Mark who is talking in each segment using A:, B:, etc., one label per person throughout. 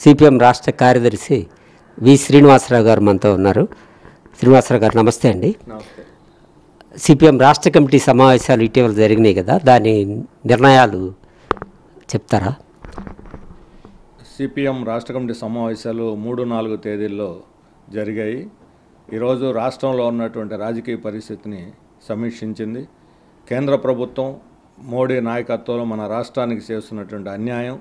A: CPM రాష్ట్ర కార్యదర్శి వి శ్రీనివాసరావు గారు మనతో ఉన్నారు శ్రీనివాసరావు గారు నమస్తే అండి
B: నమస్తే
A: సిపిఎం రాష్ట్ర కమిటీ సమావేశాలు ఇటీవల జరిగినాయి కదా దాని నిర్ణయాలు చెప్తారా
B: సిపిఎం రాష్ట్ర కమిటీ సమావేశాలు మూడు నాలుగు తేదీల్లో జరిగాయి ఈరోజు రాష్ట్రంలో ఉన్నటువంటి రాజకీయ పరిస్థితిని సమీక్షించింది కేంద్ర ప్రభుత్వం మోడీ నాయకత్వంలో మన రాష్ట్రానికి చేస్తున్నటువంటి అన్యాయం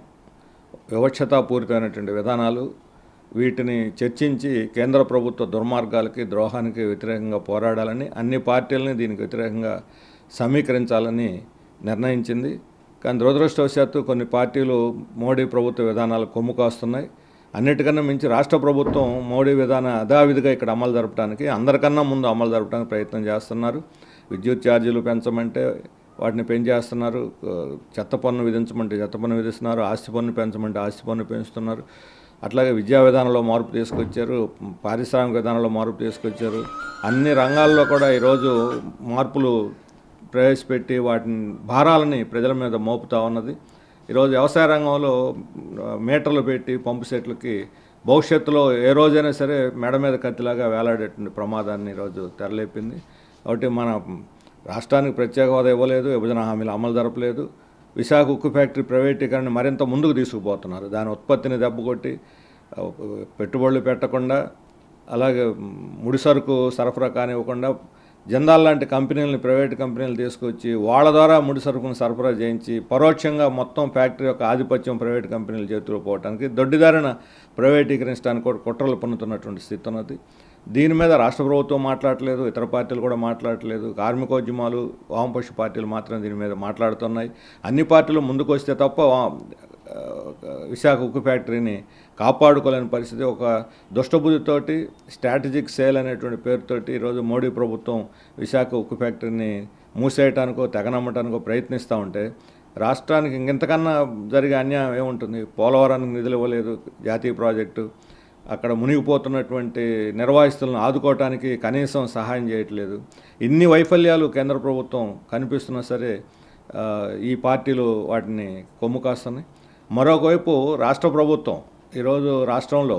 B: వివక్షతాపూరితమైనటువంటి విధానాలు వీటిని చర్చించి కేంద్ర ప్రభుత్వ దుర్మార్గాలకి ద్రోహానికి వ్యతిరేకంగా పోరాడాలని అన్ని పార్టీలని దీనికి వ్యతిరేకంగా సమీకరించాలని నిర్ణయించింది కానీ దురదృష్టవశాత్తు కొన్ని పార్టీలు మోడీ ప్రభుత్వ విధానాలు కొమ్ము కాస్తున్నాయి అన్నిటికన్నా మించి రాష్ట్ర ప్రభుత్వం మోడీ విధాన యథావిధిగా ఇక్కడ అమలు జరపడానికి అందరికన్నా ముందు అమలు జరపడానికి ప్రయత్నం చేస్తున్నారు విద్యుత్ ఛార్జీలు పెంచమంటే వాటిని పెంచేస్తున్నారు ఆ, చెత్త పన్ను విధించమంటే చెత్త పన్ను విధిస్తున్నారు ఆస్తి పన్ను పెంచమంటే ఆస్తి పన్ను పెంచుతున్నారు అట్లాగే విద్యా విధానంలో మార్పు తీసుకొచ్చారు పారిశ్రామిక విధానంలో మార్పు తీసుకొచ్చారు అన్ని రంగాల్లో కూడా ఈరోజు మార్పులు ప్రవేశపెట్టి వాటిని భారాలని ప్రజల మీద మోపుతా ఉన్నది ఈరోజు వ్యవసాయ రంగంలో ఆ, మీటర్లు పెట్టి పంపు సెట్లకి భవిష్యత్తులో ఏ రోజైనా సరే మెడ మీద కత్తిలాగా వేలాడేటువంటి ప్రమాదాన్ని ఈరోజు తెరలేపింది కాబట్టి మన రాష్ట్రానికి ప్రత్యేక హోదా ఇవ్వలేదు విభజన హామీలు అమలు జరపలేదు విశాఖ ఉక్కు ఫ్యాక్టరీ ప్రైవేటీకరణ మరింత ముందుకు తీసుకుపోతున్నారు దాని ఉత్పత్తిని దెబ్బకొట్టి ఆ, పెట్టుబడులు పెట్టకుండా అలాగే ముడి సరుకు సరఫరా కానివ్వకుండా జందాల్ లాంటి కంపెనీలని ప్రైవేట్ కంపెనీలు తీసుకొచ్చి వాళ్ళ ద్వారా ముడి సరుకును సరఫరా చేయించి పరోక్షంగా మొత్తం ఫ్యాక్టరీ యొక్క ఆధిపత్యం ప్రైవేట్ కంపెనీల చేతిలో పోవడానికి దొడ్డిదారిన ప్రైవేటీకరించడానికి కూడా కుట్రలు పన్నుతున్నటువంటి స్థితి ఉన్నది దీని మీద రాష్ట్ర ప్రభుత్వం మాట్లాడట్లేదు ఇతర పార్టీలు కూడా మాట్లాడట్లేదు కార్మికోద్యమాలు వామపక్ష పార్టీలు మాత్రం దీని మీద మాట్లాడుతున్నాయి అన్ని పార్టీలు ముందుకు వస్తే తప్ప వా- ఆ, విశాఖ ఉక్కు ఫ్యాక్టరీని కాపాడుకోలేని పరిస్థితి ఒక దుష్టబుద్ధితోటి స్ట్రాటజిక్ సేల్ అనేటువంటి పేరుతోటి ఈరోజు మోడీ ప్రభుత్వం విశాఖ ఉక్కు ఫ్యాక్టరీని మూసేయటానికో తెగనమ్మటానికో ప్రయత్నిస్తూ ఉంటే రాష్ట్రానికి ఇంకెంతకన్నా జరిగే అన్యాయం ఏముంటుంది పోలవరానికి నిధులు ఇవ్వలేదు జాతీయ ప్రాజెక్టు అక్కడ మునిగిపోతున్నటువంటి నిర్వాసితులను ఆదుకోవటానికి కనీసం సహాయం చేయట్లేదు ఇన్ని వైఫల్యాలు కేంద్ర ప్రభుత్వం కనిపిస్తున్నా సరే ఆ, ఈ పార్టీలు వాటిని కొమ్ము కాస్తున్నాయి మరొకవైపు రాష్ట్ర ప్రభుత్వం ఈరోజు రాష్ట్రంలో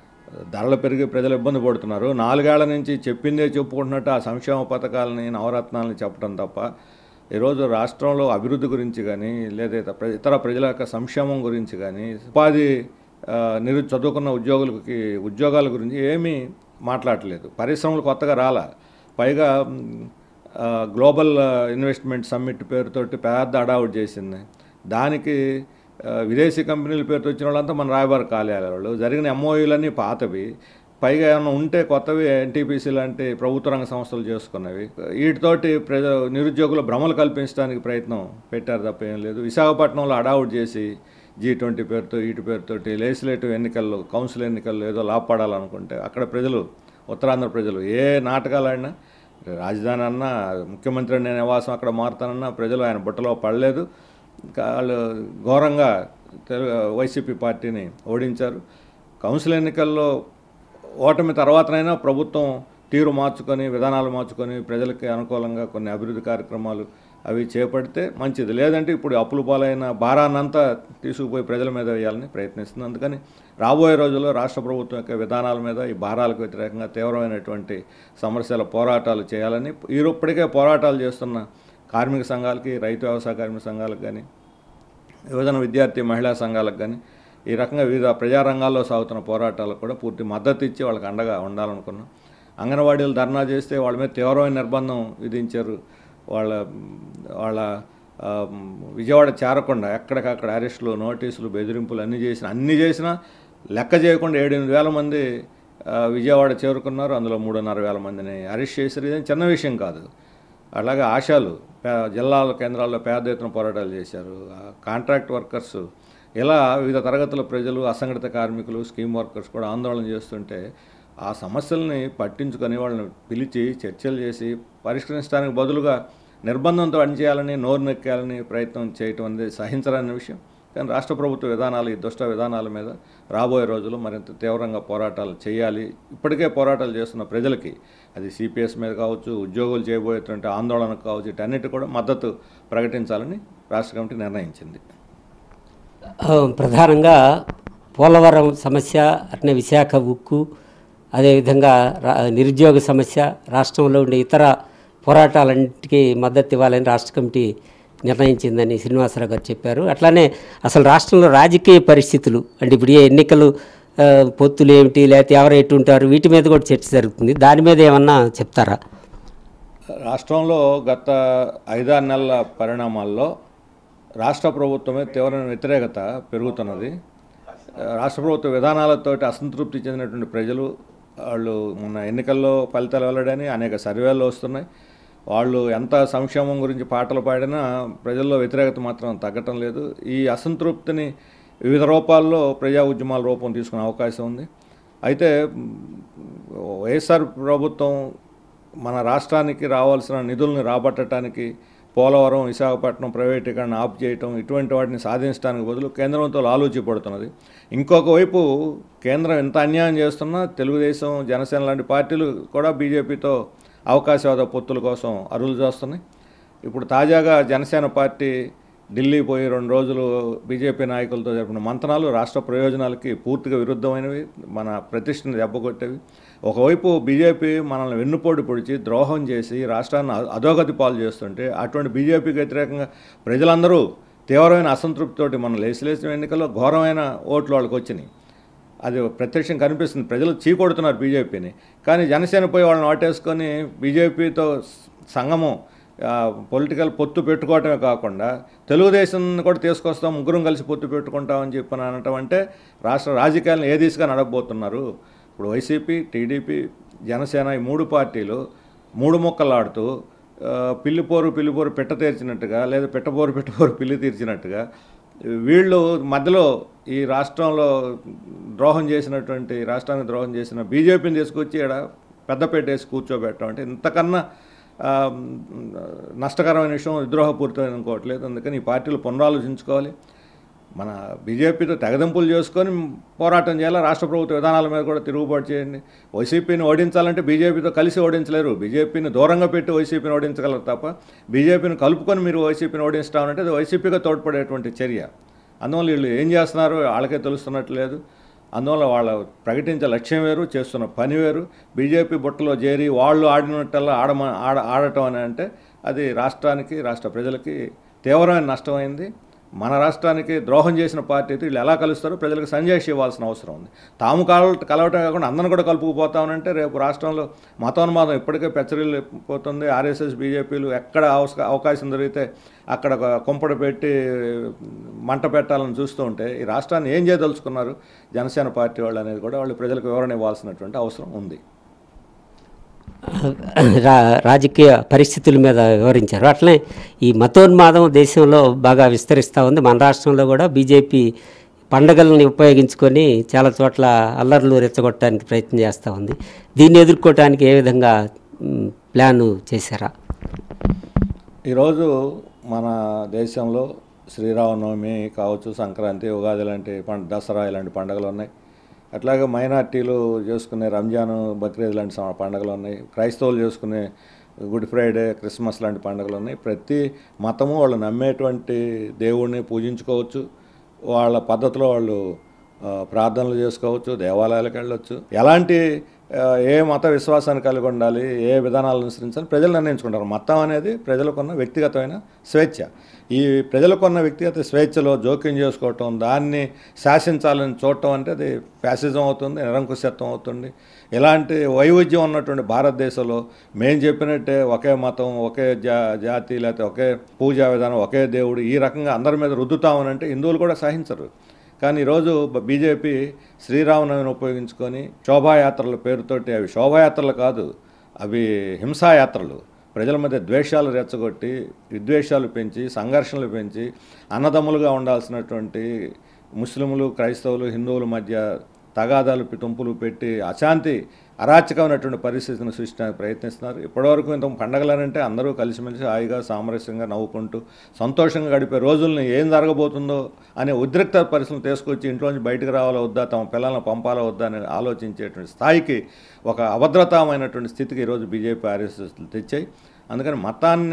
B: ధరలు పెరిగి ప్రజలు ఇబ్బంది పడుతున్నారు నాలుగేళ్ల నుంచి చెప్పిందే చెప్పుకుంటున్నట్టు ఆ సంక్షేమ పథకాలని నవరత్నాలని చెప్పడం తప్ప ఈరోజు రాష్ట్రంలో అభివృద్ధి గురించి కానీ లేదా ఇతర ప్ర- ఇతర ప్రజల యొక్క సంక్షేమం గురించి కానీ ఉపాధి ఆ, నిరు చదువుకున్న ఉద్యోగులకి ఉద్యోగాల గురించి ఏమీ మాట్లాడట్లేదు పరిశ్రమలు కొత్తగా రాలా పైగా మ్, ఆ, గ్లోబల్ ఆ, ఇన్వెస్ట్మెంట్ సమ్మిట్ పేరుతోటి పెద్ద అడావుట్ చేసింది దానికి ఆ, విదేశీ కంపెనీల పేరుతో వచ్చిన వాళ్ళంతా మన రాయబార కార్యాలయాల వాళ్ళు జరిగిన ఎంఓయూలన్నీ పాతవి పైగా ఏమైనా ఉంటే కొత్తవి ఎన్టీపీసీ లాంటి ప్రభుత్వ రంగ సంస్థలు చేసుకున్నవి వీటితోటి ప్రజ నిరుద్యోగుల భ్రమలు కల్పించడానికి ప్రయత్నం పెట్టారు తప్ప ఏం లేదు విశాఖపట్నంలో అడావుట్ చేసి జీ ట్వంటీ పేరుతో వీటి పేరుతోటి లెజిస్లేటివ్ ఎన్నికల్లో కౌన్సిల్ ఎన్నికల్లో ఏదో లాభపడాలనుకుంటే అక్కడ ప్రజలు ఉత్తరాంధ్ర ప్రజలు ఏ నాటకాలు ఆడినా రాజధాని అన్నా ముఖ్యమంత్రి అనే నివాసం అక్కడ మారుతానన్నా ప్రజలు ఆయన బుట్టలో పడలేదు ఇంకా వాళ్ళు ఘోరంగా తెలు వైసీపీ పార్టీని ఓడించారు కౌన్సిల్ ఎన్నికల్లో ఓటమి తర్వాతనైనా ప్రభుత్వం తీరు మార్చుకొని విధానాలు మార్చుకొని ప్రజలకి అనుకూలంగా కొన్ని అభివృద్ధి కార్యక్రమాలు అవి చేపడితే మంచిది లేదంటే ఇప్పుడు అప్పులు పాలైన భారాన్నంతా తీసుకుపోయి ప్రజల మీద వేయాలని ప్రయత్నిస్తుంది అందుకని రాబోయే రోజుల్లో రాష్ట్ర ప్రభుత్వం యొక్క విధానాల మీద ఈ భారాలకు వ్యతిరేకంగా తీవ్రమైనటువంటి సమస్యల పోరాటాలు చేయాలని ఈ ఇప్పటికే పోరాటాలు చేస్తున్న కార్మిక సంఘాలకి రైతు వ్యవసాయ కార్మిక సంఘాలకు కానీ యువజన విద్యార్థి మహిళా సంఘాలకు కానీ ఈ రకంగా వివిధ ప్రజారంగాల్లో సాగుతున్న పోరాటాలకు కూడా పూర్తి మద్దతు ఇచ్చి వాళ్ళకి అండగా ఉండాలనుకున్నాం అంగన్వాడీలు ధర్నా చేస్తే వాళ్ళ మీద తీవ్రమైన నిర్బంధం విధించారు వాళ్ళ వాళ్ళ ఆ, విజయవాడ చేరకుండా ఎక్కడికక్కడ అరెస్టులు నోటీసులు బెదిరింపులు అన్నీ చేసిన అన్నీ చేసినా లెక్క చేయకుండా ఏడెనిమిది వేల మంది ఆ, విజయవాడ చేరుకున్నారు అందులో మూడున్నర వేల మందిని అరెస్ట్ చేశారు ఇదేం చిన్న విషయం కాదు అలాగే ఆశాలు పే- జిల్లాల కేంద్రాల్లో పెద్ద ఎత్తున పోరాటాలు చేశారు ఆ కాంట్రాక్ట్ వర్కర్స్ ఇలా వివిధ తరగతుల ప్రజలు అసంఘటిత కార్మికులు స్కీమ్ వర్కర్స్ కూడా ఆందోళన చేస్తుంటే ఆ సమస్యల్ని పట్టించుకొని వాళ్ళని పిలిచి చర్చలు చేసి పరిష్కరించడానికి బదులుగా నిర్బంధంతో అణిచేయాలని నోరు నొక్కేయాలని ప్రయత్నం చేయటం అనేది సహించరాని విషయం కానీ రాష్ట్ర ప్రభుత్వ విధానాలు ఈ దుష్ట విధానాల మీద రాబోయే రోజుల్లో మరింత తీవ్రంగా పోరాటాలు చేయాలి ఇప్పటికే పోరాటాలు చేస్తున్న ప్రజలకి అది సిపిఎస్ మీద కావచ్చు ఉద్యోగులు చేయబోయేటువంటి ఆందోళనకు కావచ్చు వీటన్నిటి కూడా మద్దతు ప్రకటించాలని రాష్ట్ర కమిటీ నిర్ణయించింది
A: ఆ, ప్రధానంగా పోలవరం సమస్య అట్నే విశాఖ ఉక్కు అదేవిధంగా రా నిరుద్యోగ సమస్య రాష్ట్రంలో ఉండే ఇతర పోరాటాలన్నింటికీ మద్దతు ఇవ్వాలని రాష్ట్ర కమిటీ నిర్ణయించిందని శ్రీనివాసరావు గారు చెప్పారు అట్లానే అసలు రాష్ట్రంలో రాజకీయ పరిస్థితులు అంటే ఇప్పుడు ఏ ఎన్నికలు ఆ, పొత్తులు ఏమిటి లేకపోతే ఎవరు ఎటు ఉంటారు వీటి మీద కూడా చర్చ జరుగుతుంది దాని మీద ఏమన్నా చెప్తారా
B: రాష్ట్రంలో గత ఐదారు నెలల పరిణామాల్లో రాష్ట్ర ప్రభుత్వమే తీవ్రమైన వ్యతిరేకత పెరుగుతున్నది ఆ, రాష్ట్ర ప్రభుత్వ విధానాలతోటి అసంతృప్తి చెందినటువంటి ప్రజలు వాళ్ళు మొన్న ఎన్నికల్లో ఫలితాలు వెల్లడని అనేక సర్వేలు వస్తున్నాయి వాళ్ళు ఎంత సంక్షేమం గురించి పాటలు పాడినా ప్రజల్లో వ్యతిరేకత మాత్రం తగ్గటం లేదు ఈ అసంతృప్తిని వివిధ రూపాల్లో ప్రజా ఉద్యమాల రూపం తీసుకునే అవకాశం ఉంది అయితే మ్, వైఎస్ఆర్ ప్రభుత్వం మన రాష్ట్రానికి రావాల్సిన నిధుల్ని రాబట్టడానికి పోలవరం విశాఖపట్నం ప్రైవేటీకరణ ఆఫ్ చేయటం ఇటువంటి వాటిని సాధించడానికి బదులు కేంద్రంతో ఆలోచి పడుతున్నది ఇంకొక వైపు కేంద్రం ఎంత అన్యాయం చేస్తున్నా తెలుగుదేశం జనసేన లాంటి పార్టీలు కూడా బీజేపీతో అవకాశవాద పొత్తుల కోసం అరువులు చేస్తున్నాయి ఇప్పుడు తాజాగా జనసేన పార్టీ ఢిల్లీ పోయి రెండు రోజులు బీజేపీ నాయకులతో జరిపిన మంతనాలు రాష్ట్ర ప్రయోజనాలకి పూర్తిగా విరుద్ధమైనవి మన ప్రతిష్టని దెబ్బకొట్టేవి ఒకవైపు బీజేపీ మనల్ని వెన్నుపోటు పొడిచి ద్రోహం చేసి రాష్ట్రాన్ని అ- అధోగతి పాలు చేస్తుంటే అటువంటి బీజేపీకి వ్యతిరేకంగా ప్రజలందరూ తీవ్రమైన అసంతృప్తితోటి మన లేచిలేసిన ఎన్నికల్లో ఘోరమైన ఓట్లు వాళ్ళకి వచ్చినాయి అది ప్రత్యక్షం కనిపిస్తుంది ప్రజలు చీకొడుతున్నారు బీజేపీని కానీ జనసేన పోయి వాళ్ళని వాటేసుకొని బీజేపీతో సంగమం పొలిటికల్ పొత్తు పెట్టుకోవటమే కాకుండా తెలుగుదేశం కూడా తీసుకొస్తాం ముగ్గురం కలిసి పొత్తు పెట్టుకుంటామని చెప్పని అనటం అంటే రాష్ట్ర రాజకీయాలను ఏ దిశగా నడపబోతున్నారు ఇప్పుడు వైసీపీ టీడీపీ జనసేన ఈ మూడు పార్టీలు మూడు మొక్కలాడుతూ ఆ, పిల్లిపోరు పిల్లిపోరు పెట్ట తీర్చినట్టుగా లేదా పెట్టపోరు పెట్టపోరు పిల్లి తీర్చినట్టుగా వీళ్ళు మధ్యలో ఈ రాష్ట్రంలో ద్రోహం చేసినటువంటి రాష్ట్రానికి ద్రోహం చేసిన బీజేపీని తీసుకొచ్చి ఇక్కడ పెద్దపేట వేసి కూర్చోబెట్టడం అంటే ఇంతకన్నా ఆ, నష్టకరమైన విషయం విద్రోహపూరితమైన అనుకోవట్లేదు అందుకని ఈ పార్టీలు పునరాలోచించుకోవాలి మన బీజేపీతో తెగదింపులు చేసుకొని పోరాటం చేయాలి రాష్ట్ర ప్రభుత్వ విధానాల మీద కూడా తిరుగుబాటు చేయండి వైసీపీని ఓడించాలంటే బీజేపీతో కలిసి ఓడించలేరు బీజేపీని దూరంగా పెట్టి వైసీపీని ఓడించగలరు తప్ప బీజేపీని కలుపుకొని మీరు వైసీపీని ఓడించడం అది వైసీపీగా తోడ్పడేటువంటి చర్య అందువల్ల వీళ్ళు ఏం చేస్తున్నారు వాళ్ళకే తెలుస్తున్నట్టు లేదు అందువల్ల వాళ్ళ ప్రకటించే లక్ష్యం వేరు చేస్తున్న పని వేరు బీజేపీ బుట్టలో చేరి వాళ్ళు ఆడినట్టల్లా ఆడమ ఆడ ఆడటం అని అంటే అది రాష్ట్రానికి రాష్ట్ర ప్రజలకి తీవ్రమైన నష్టమైంది మన రాష్ట్రానికి ద్రోహం చేసిన పార్టీతో వీళ్ళు ఎలా కలుస్తారో ప్రజలకు సంజాయిషి ఇవ్వాల్సిన అవసరం ఉంది తాము కల కలవటం కాకుండా అందరిని కూడా కలుపుకుపోతామనంటే రేపు రాష్ట్రంలో మతోన్మాదం ఇప్పటికే పెచ్చరిల్లు పోతుంది ఆర్ఎస్ఎస్ బీజేపీలు ఎక్కడ అవస- అవకాశం దొరికితే అక్కడ ఒక కుంపడ పెట్టి మంట పెట్టాలని చూస్తూ ఉంటే ఈ రాష్ట్రాన్ని ఏం చేయదలుచుకున్నారు జనసేన పార్టీ వాళ్ళు అనేది కూడా వాళ్ళు ప్రజలకు వివరణ ఇవ్వాల్సినటువంటి అవసరం ఉంది
A: రా రాజకీయ పరిస్థితుల మీద వివరించారు అట్లనే ఈ మతోన్మాదం దేశంలో బాగా విస్తరిస్తూ ఉంది మన రాష్ట్రంలో కూడా బీజేపీ పండగల్ని ఉపయోగించుకొని చాలా చోట్ల అల్లర్లు రెచ్చగొట్టడానికి ప్రయత్నం చేస్తూ ఉంది దీన్ని ఎదుర్కోవటానికి ఏ విధంగా మ్, ప్లాను చేశారా
B: ఈరోజు మన దేశంలో శ్రీరామనవమి కావచ్చు సంక్రాంతి ఉగాది లాంటి పండ దసరా ఇలాంటి పండుగలు ఉన్నాయి అట్లాగే మైనార్టీలు చేసుకునే రంజాన్ బక్రీద్ లాంటి సమ- పండుగలు ఉన్నాయి క్రైస్తవులు చేసుకునే గుడ్ ఫ్రైడే క్రిస్మస్ లాంటి పండుగలు ఉన్నాయి ప్రతి మతము వాళ్ళు నమ్మేటువంటి దేవుడిని పూజించుకోవచ్చు వాళ్ళ పద్ధతిలో వాళ్ళు ఆ, ప్రార్థనలు చేసుకోవచ్చు దేవాలయాలకు వెళ్ళొచ్చు ఎలాంటి ఆ, ఏ మత విశ్వాసాన్ని కలిగి ఉండాలి ఏ విధానాలను అనుసరించాలి ప్రజలు నిర్ణయించుకుంటారు మతం అనేది ప్రజలకున్న వ్యక్తిగతమైన స్వేచ్ఛ ఈ ప్రజలకున్న వ్యక్తిగత స్వేచ్ఛలో జోక్యం చేసుకోవటం దాన్ని శాసించాలని చూడటం అంటే అది ఫ్యాసిజం అవుతుంది నిరంకుశత్వం అవుతుంది ఇలాంటి వైవిధ్యం ఉన్నటువంటి భారతదేశంలో మేము చెప్పినట్టే ఒకే మతం ఒకే జా జాతి లేకపోతే ఒకే పూజా విధానం ఒకే దేవుడు ఈ రకంగా అందరి మీద రుద్దుతామనంటే హిందువులు కూడా సహించరు కానీ ఈరోజు బ- బీజేపీ శ్రీరామనవమిని ఉపయోగించుకొని శోభాయాత్రల పేరుతోటి అవి శోభాయాత్రలు కాదు అవి హింసాయాత్రలు ప్రజల మధ్య ద్వేషాలు రెచ్చగొట్టి విద్వేషాలు పెంచి సంఘర్షణలు పెంచి అన్నదమ్ములుగా ఉండాల్సినటువంటి ముస్లింలు క్రైస్తవులు హిందువుల మధ్య తగాదాలు పి- తుంపులు పెట్టి అశాంతి అరాచకమైనటువంటి పరిస్థితిని సృష్టించడానికి ప్రయత్నిస్తున్నారు ఇప్పటివరకు ఇంత పండగలనంటే అందరూ కలిసిమెలిసి హాయిగా సామరస్యంగా నవ్వుకుంటూ సంతోషంగా గడిపే రోజుల్ని ఏం జరగబోతుందో అనే ఉద్రిక్త పరిస్థితులు తీసుకొచ్చి ఇంట్లోంచి బయటకు రావాలా వద్దా తమ పిల్లలను పంపాలా వద్దా అని ఆలోచించేటువంటి స్థాయికి ఒక అభద్రతామైనటువంటి స్థితికి ఈరోజు బీజేపీ ఆర్ఎస్ఎస్ తెచ్చాయి అందుకని మతాన్ని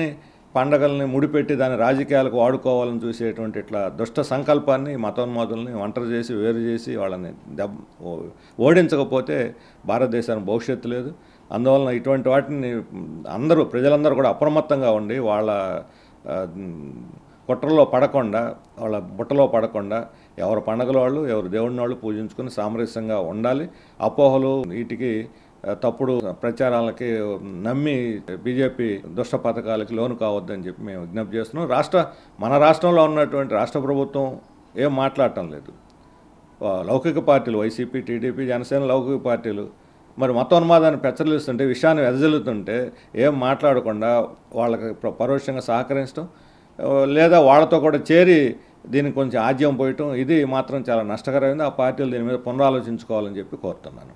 B: పండగల్ని ముడిపెట్టి దాన్ని రాజకీయాలకు వాడుకోవాలని చూసేటువంటి ఇట్లా దుష్ట సంకల్పాన్ని మతోన్మాదుల్ని ఒంటరి చేసి వేరు చేసి వాళ్ళని దెబ్ ఓ- ఓడించకపోతే భారతదేశానికి భవిష్యత్తు లేదు అందువలన ఇటువంటి వాటిని అందరూ ప్రజలందరూ కూడా అప్రమత్తంగా ఉండి వాళ్ళ ఆ, కుట్రలో పడకుండా వాళ్ళ బుట్టలో పడకుండా ఎవరు పండగల వాళ్ళు ఎవరు దేవుడిని వాళ్ళు పూజించుకుని సామరస్యంగా ఉండాలి అపోహలు వీటికి ఆ, తప్పుడు ప్రచారాలకి నమ్మి బీజేపీ దుష్ట పథకాలకి లోను కావద్దని చెప్పి మేము విజ్ఞప్తి చేస్తున్నాం రాష్ట్ర మన రాష్ట్రంలో ఉన్నటువంటి రాష్ట్ర ప్రభుత్వం ఏం మాట్లాడటం లేదు ఆ, లౌకిక పార్టీలు వైసీపీ టీడీపీ జనసేన లౌకిక పార్టీలు మరి మతోన్మాదాన్ని పెచ్చరిస్తుంటే విషయాన్ని వెదజల్లుతుంటే ఏం మాట్లాడకుండా వాళ్ళకి ప్ర- పరోక్షంగా సహకరించడం ఆ, లేదా వాళ్ళతో కూడా చేరి దీనికి కొంచెం ఆజ్యం పోయటం ఇది మాత్రం చాలా నష్టకరమైంది ఆ పార్టీలు దీని మీద పునరాలోచించుకోవాలని చెప్పి కోరుతున్నాను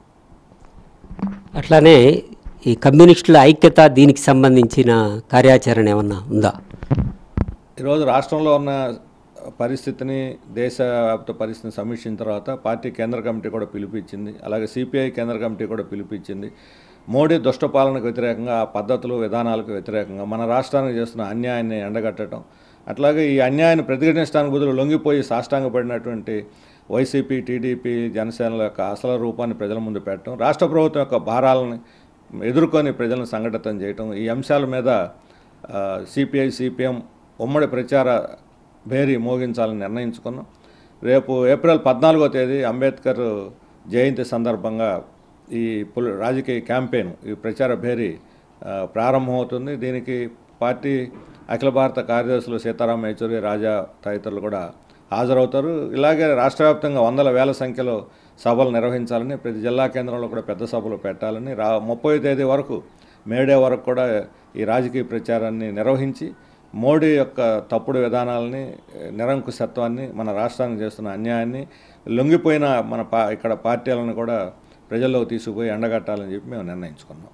A: అట్లానే ఈ కమ్యూనిస్టుల ఐక్యత దీనికి సంబంధించిన కార్యాచరణ ఏమన్నా ఉందా
B: ఈరోజు రాష్ట్రంలో ఉన్న పరిస్థితిని దేశవ్యాప్త పరిస్థితిని సమీక్షించిన తర్వాత పార్టీ కేంద్ర కమిటీ కూడా పిలిపించింది అలాగే సిపిఐ కేంద్ర కమిటీ కూడా పిలిపించింది మోడీ దుష్ట పాలనకు వ్యతిరేకంగా ఆ పద్ధతులు విధానాలకు వ్యతిరేకంగా మన రాష్ట్రానికి చేస్తున్న అన్యాయాన్ని ఎండగట్టడం అట్లాగే ఈ అన్యాయాన్ని ప్రతిఘటించడానికి బదులు లొంగిపోయి సాష్టాంగపడినటువంటి వైసీపీ టీడీపీ జనసేనల యొక్క అసలు రూపాన్ని ప్రజల ముందు పెట్టడం రాష్ట్ర ప్రభుత్వం యొక్క భారాలను ఎదుర్కొని ప్రజలను సంఘటితం చేయటం ఈ అంశాల మీద సిపిఐ సిపిఎం ఉమ్మడి ప్రచార భేరీ మోగించాలని నిర్ణయించుకున్నాం రేపు ఏప్రిల్ పద్నాలుగో తేదీ అంబేద్కర్ జయంతి సందర్భంగా ఈ పుల్ రాజకీయ క్యాంపెయిన్ ఈ ప్రచార భేరీ ఆ, ప్రారంభమవుతుంది దీనికి పార్టీ అఖిల భారత కార్యదర్శులు సీతారాం యేచూరి రాజా తదితరులు కూడా హాజరవుతారు ఇలాగే రాష్ట్ర వ్యాప్తంగా వందల వేల సంఖ్యలో సభలు నిర్వహించాలని ప్రతి జిల్లా కేంద్రంలో కూడా పెద్ద సభలు పెట్టాలని రా ముప్పై తేదీ వరకు మేడే వరకు కూడా ఈ రాజకీయ ప్రచారాన్ని నిర్వహించి మోడీ యొక్క తప్పుడు విధానాలని నిరంకుశత్వాన్ని మన రాష్ట్రానికి చేస్తున్న అన్యాయాన్ని లొంగిపోయిన మన పా ఇక్కడ పార్టీలను కూడా ప్రజల్లోకి తీసుకుపోయి ఎండగట్టాలని చెప్పి మేము నిర్ణయించుకున్నాం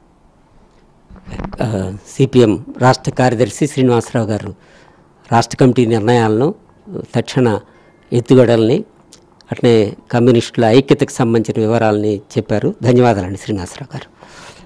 A: సిపిఎం రాష్ట్ర కార్యదర్శి శ్రీనివాసరావు గారు రాష్ట్ర కమిటీ నిర్ణయాలను తక్షణ ఎత్తుగడల్ని అట్నే కమ్యూనిస్టుల ఐక్యతకు సంబంధించిన వివరాలని చెప్పారు ధన్యవాదాలండి శ్రీనివాసరావు గారు